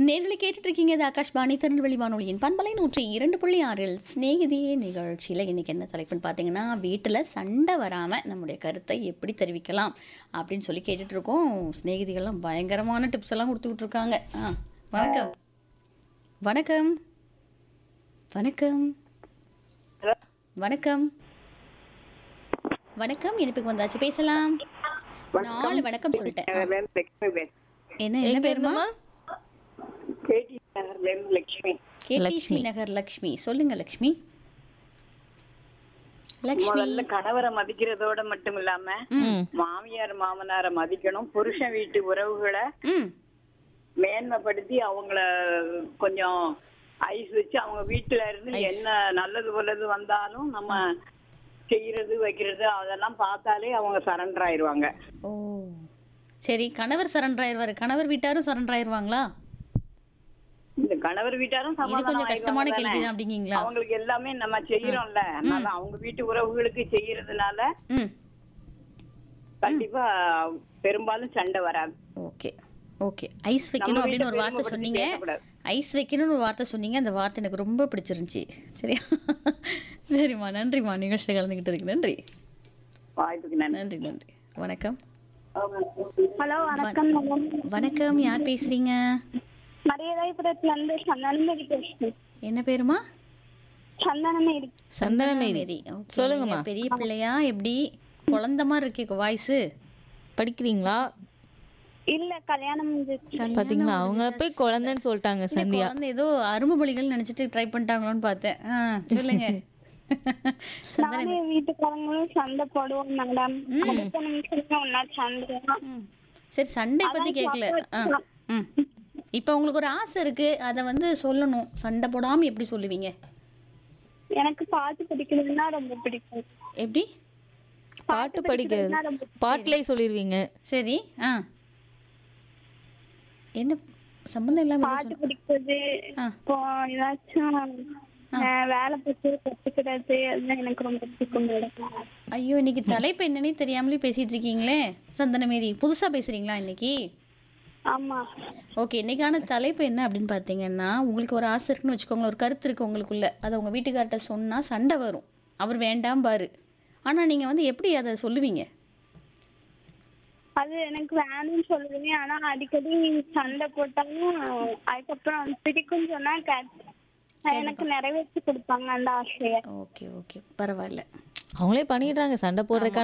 நேர்களை கேட்டுட்டு இருக்கீங்க இது ஆகாஷ்வாணி திருநெல்வேலி வானொலியின் பண்பலை நூற்றி இரண்டு புள்ளி ஆறில் சிநேகிதியே நிகழ்ச்சியில் இன்னைக்கு என்ன தலைப்புன்னு பார்த்தீங்கன்னா வீட்டில் சண்டை வராமல் நம்முடைய கருத்தை எப்படி தெரிவிக்கலாம் அப்படின்னு சொல்லி கேட்டுட்டு இருக்கோம் சிநேகிதிகள்லாம் பயங்கரமான டிப்ஸ் எல்லாம் கொடுத்துக்கிட்டு இருக்காங்க ஆ வணக்கம் வணக்கம் வணக்கம் வணக்கம் வணக்கம் இனிப்புக்கு வந்தாச்சு பேசலாம் நாலு வணக்கம் சொல்லிட்டேன் ஆ, லட்சுமி பேர் என்ன என்ன பேருமா கேடி நகர்ல இருந்து லட்சுமி கேடிசி நகர் லக்ஷ்மி சொல்லுங்க லக்ஷ்மி லக்ஷ்மி முதல்ல கணவரை மதிக்கிறதோட மட்டும் இல்லாம ம் மாமியார் மாமனாரை மதிக்கணும் புருஷன் வீட்டு உறவுகளை ம் மேன்மைப்படுத்தி அவங்கள கொஞ்சம் ஐஸ் வச்சு அவங்க வீட்டுல இருந்து என்ன நல்லது நல்லது வந்தாலும் நம்ம செய்யறது வைக்கிறது அதெல்லாம் பார்த்தாலே அவங்க சரண்டர் ஆயிருவாங்க ஓ சரி கணவர் சரண்டர் ஆயிருவாரு கணவர் வீட்டாரும் சரண்டர் ஆயிருவாங்களா இந்த கணவர் வீட்டாரும் இது சமாதானம் கொஞ்சம் கஷ்டமான ஆயிருவாங்க கேள்வி தானே? தான் அப்படிங்கீங்களா அவங்களுக்கு எல்லாமே நம்ம செய்யறோம்ல அதனால அவங்க வீட்டு உறவுகளுக்கு செய்யறதுனால ம் கண்டிப்பா பெரும்பாலும் சண்டை வராது ஓகே ஓகே ஐஸ் வைக்கணும் அப்படின்னு ஒரு வார்த்தை பெருமைப்படுத்தி சொன்னீங்க பேசக்கூடாது. ஐஸ் வைக்கணும்னு ஒரு வார்த்தை சொன்னீங்க அந்த வார்த்தை எனக்கு ரொம்ப பிடிச்சிருந்துச்சி சரியா சரிம்மா நன்றிம்மா நிகழ்ச்சி கலந்துக்கிட்டு இருக்கு நன்றி வாய்ப்புக்கு நன்றி நன்றி நன்றி வணக்கம் ஹலோ வணக்கம் மேடம் வணக்கம் யார் பேசுறீங்க மரியதாயபுரத்துல இருந்து சந்தனமேரி பேசுறேன் என்ன பேருமா சந்தனமேரி சந்தனமேரி Okay, சொல்லுங்கம்மா. நீங்க பெரிய பிள்ளையா எப்படி குழந்த மாதிரி இருக்கே வாய்ஸ் படிக்கிறீங்களா இல்ல கல்யாணம் முடிஞ்சிருச்சு பாத்தீங்களா அவங்க போய் குழந்தைன்னு சொல்லிட்டாங்க சந்தியா குழந்தை ஏதோ அரும்பு மொழிகள் நினைச்சிட்டு ட்ரை பண்ணிட்டாங்களோன்னு பார்த்தேன் ஆ, சொல்லுங்க சந்தன நானே வீட்டுக்காரங்களும் சண்டை போடுவோம் மேடம் அடுத்த நிமிஷம் ஒன்னா சண்டை ம். சரி சண்டை பத்தி கேட்கல ஆ ம் இப்போ உங்களுக்கு ஒரு ஆசை இருக்கு அதை வந்து சொல்லணும் சண்டை போடாம எப்படி சொல்லுவீங்க எனக்கு பாட்டு படிக்கிறதுனா ரொம்ப பிடிக்கும் எப்படி பாட்டு படிக்கிறது படிக்கிறதுனா ரொம்ப பாட்டிலே சொல்லிடுவீங்க சரி ஆ என்ன சம்மந்தம் இல்லாம ஏதோ பாட்டு சொன்ன- படிக்கிறது ஆ. இப்போ ஏதாச்சும் அஹ், வேலை பத்தி கத்துக்கிறது அதெல்லாம் எனக்கு ரொம்ப பிடிக்கும் மேடம் ஐயோ இன்னைக்கு தலைப்பு என்னன்னே தெரியாமலே பேசிட்டு இருக்கீங்களே சந்தனமேரி புதுசா பேசுறீங்களா இன்னைக்கு ஆமா ஓகே இன்னைக்கான தலைப்பு என்ன அப்படின்னு பார்த்தீங்கன்னா உங்களுக்கு ஒரு ஆசை இருக்குன்னு வச்சுக்கோங்களேன் ஒரு கருத்து இருக்கு உங்களுக்குள்ள அதை உங்க வீட்டுக்கார்ட்ட சொன்னா சண்டை வரும் அவர் வேண்டாம் பாரு ஆனா நீங்க வந்து எப்படி அதை சொல்லுவீங்க அது எனக்கு வேணும்னு சொல்லுவேன் ஆனா அடிக்கடி சண்டை போட்டாலும் அதுக்கப்புறம் பிடிக்கும்னு சொன்னா கே- எனக்கு நிறைவேற்றி கொடுப்பாங்க அந்த ஆசைய ஓகே ஓகே பரவாயில்ல அவங்களே பண்ணிடுறாங்க சண்டை போடுறதுக்கான